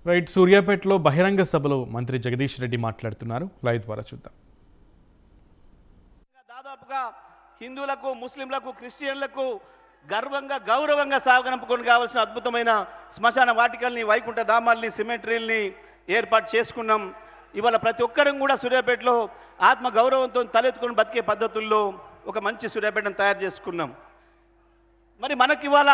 right సూర్యాపేటలో బహిరంగ సభలో మంత్రి జగదీష్ రెడ్డి మాట్లాడుతున్నారు లైవ్ ద్వారా చూద్దాం దాదాపుగా హిందువులకు ముస్లింలకు క్రిస్టియన్లకు గర్వంగా గౌరవంగా సాగనంపుకొని కావాల్సిన అద్భుతమైన శ్మశాన వాటికల్ని వైకుంఠ ధామాల్ని సిమెంటరీల్ని ఏర్పాటు చేసుకున్నాం ఇవాళ ప్రతి ఒక్కరం కూడా సూర్యాపేటలో ఆత్మ గౌరవంతో తలెత్తుకొని బతికే పద్ధతుల్లో ఒక మంచి సూర్యాపేటను తయారు చేసుకున్నాం మరి మనకి ఇవాళ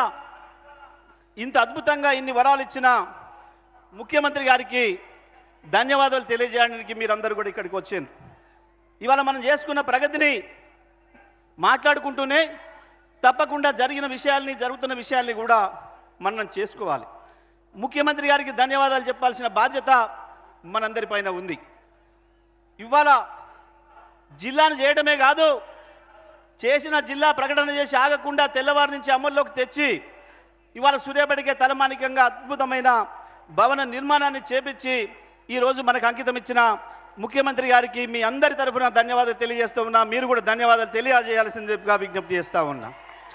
ఇంత అద్భుతంగా ఇన్ని వరాలు ఇచ్చిన ముఖ్యమంత్రి గారికి ధన్యవాదాలు తెలియజేయడానికి మీరందరూ కూడా ఇక్కడికి వచ్చారు ఇవాళ మనం చేసుకున్న ప్రగతిని మాట్లాడుకుంటూనే తప్పకుండా జరిగిన విషయాల్ని జరుగుతున్న విషయాల్ని కూడా మనం చేసుకోవాలి ముఖ్యమంత్రి గారికి ధన్యవాదాలు చెప్పాల్సిన బాధ్యత మనందరిపైన ఉంది ఇవాళ జిల్లాను చేయడమే కాదు చేసిన జిల్లా ప్రకటన చేసి ఆగకుండా తెల్లవారి నుంచి అమల్లోకి తెచ్చి ఇవాళ సూర్యాపేటకే తలమానికంగా అద్భుతమైన భవన నిర్మాణాన్ని చేపించి ఈరోజు మనకు అంకితం ఇచ్చిన ముఖ్యమంత్రి గారికి మీ అందరి తరఫున ధన్యవాదాలు తెలియజేస్తూ ఉన్నా మీరు కూడా ధన్యవాదాలు తెలియజేయాల్సిందిగా విజ్ఞప్తి చేస్తూ ఉన్నా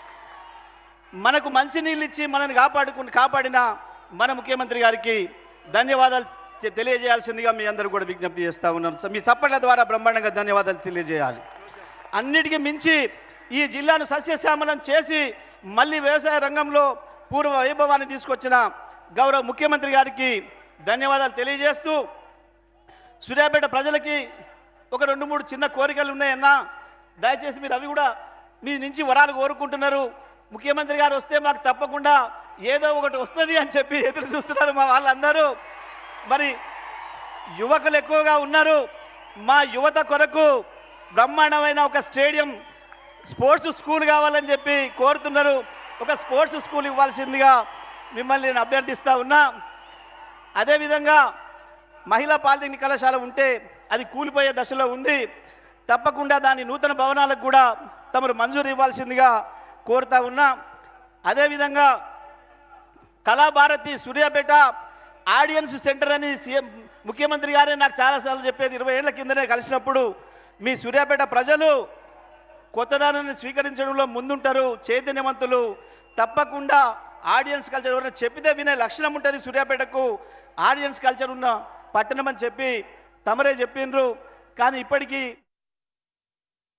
మనకు మంచి నీళ్ళు ఇచ్చి మనల్ని కాపాడుకుని కాపాడిన మన ముఖ్యమంత్రి గారికి ధన్యవాదాలు తె- తెలియజేయాల్సిందిగా మీ అందరూ కూడా విజ్ఞప్తి చేస్తూ ఉన్నాం సో మీ చప్పట్ల ద్వారా బ్రహ్మాండంగా ధన్యవాదాలు తెలియజేయాలి అన్నిటికీ మించి ఈ జిల్లాను సస్యశ్యామలం చేసి మళ్ళీ వ్యవసాయ రంగంలో పూర్వ వైభవాన్ని తీసుకొచ్చిన గౌరవ ముఖ్యమంత్రి గారికి ధన్యవాదాలు తెలియజేస్తూ సూర్యాపేట ప్రజలకి ఒక రెండు మూడు చిన్న కోరికలు ఉన్నాయన్నా దయచేసి మీరు అవి కూడా మీ నుంచి వరాలు కోరుకుంటున్నారు ముఖ్యమంత్రి గారు వస్తే మాకు తప్పకుండా ఏదో ఒకటి వస్తుంది అని చెప్పి ఎదురు చూస్తున్నారు మా వాళ్ళందరూ మరి యువకులు ఎక్కువగా ఉన్నారు మా యువత కొరకు బ్రహ్మాండమైన ఒక స్టేడియం స్పోర్ట్స్ స్కూల్ కావాలని చెప్పి కోరుతున్నారు ఒక స్పోర్ట్స్ స్కూల్ ఇవ్వాల్సిందిగా మిమ్మల్ని నేను అభ్యర్థిస్తా ఉన్నా అదేవిధంగా మహిళా పాలిటెక్నిక్ కళాశాల ఉంటే అది కూలిపోయే దశలో ఉంది తప్పకుండా దాని నూతన భవనాలకు కూడా తమరు మంజూరు ఇవ్వాల్సిందిగా కోరుతా ఉన్నా అదేవిధంగా కళాభారతి సూర్యాపేట ఆడియన్స్ సెంటర్ అని సీఎం ముఖ్యమంత్రి గారే నాకు చాలాసార్లు చెప్పేది ఇరవై ఏళ్ల కిందనే కలిసినప్పుడు మీ సూర్యాపేట ప్రజలు కొత్తదానాన్ని స్వీకరించడంలో ముందుంటారు చైతన్యవంతులు తప్పకుండా ఆడియన్స్ కల్చర్ ఎవరైనా చెప్పితే వినే లక్షణం ఉంటుంది సూర్యాపేటకు ఆడియన్స్ కల్చర్ ఉన్న పట్టణం అని చెప్పి తమరే చెప్పిండ్రు కానీ ఇప్పటికీ